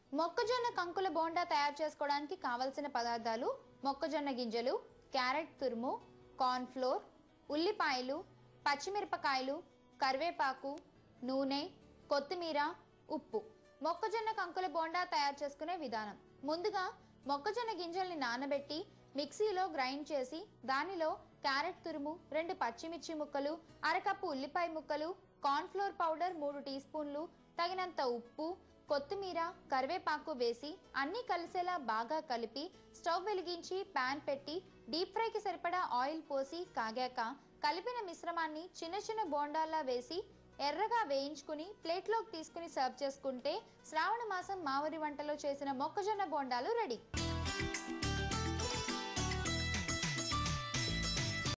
మొక్కజొన్న కంకుల బోండా తయారు చేసుకోవడానికి కావలసిన పదార్థాలు మొక్కజొన్న గింజలు క్యారెట్ తురుము కార్న్ ఫ్లోర్ ఉల్లిపాయలు పచ్చిమిరపకాయలు కరివేపాకు నూనె కొత్తిమీర ఉప్పు మొక్కజొన్న కంకుల బోండా తయారు చేసుకునే విధానం ముందుగా మొక్కజొన్న గింజల్ని నానబెట్టి మిక్సీలో గ్రైండ్ చేసి దానిలో క్యారెట్ తురుము రెండు పచ్చిమిర్చి ముక్కలు అరకప్పు ఉల్లిపాయ ముక్కలు కార్న్ఫ్లోర్ పౌడర్ మూడు టీ స్పూన్లు తగినంత ఉప్పు కొత్తిమీర కరివేపాకు వేసి అన్నీ కలిసేలా బాగా కలిపి స్టవ్ వెలిగించి పాన్ పెట్టి డీప్ ఫ్రైకి సరిపడా ఆయిల్ పోసి కాగాక కలిపిన మిశ్రమాన్ని చిన్న చిన్న బోండాల్లా వేసి ఎర్రగా వేయించుకుని ప్లేట్లోకి తీసుకుని సర్వ్ చేసుకుంటే శ్రావణ మాసం మావరి వంటలో చేసిన మొక్కజొన్న బోండాలు రెడీ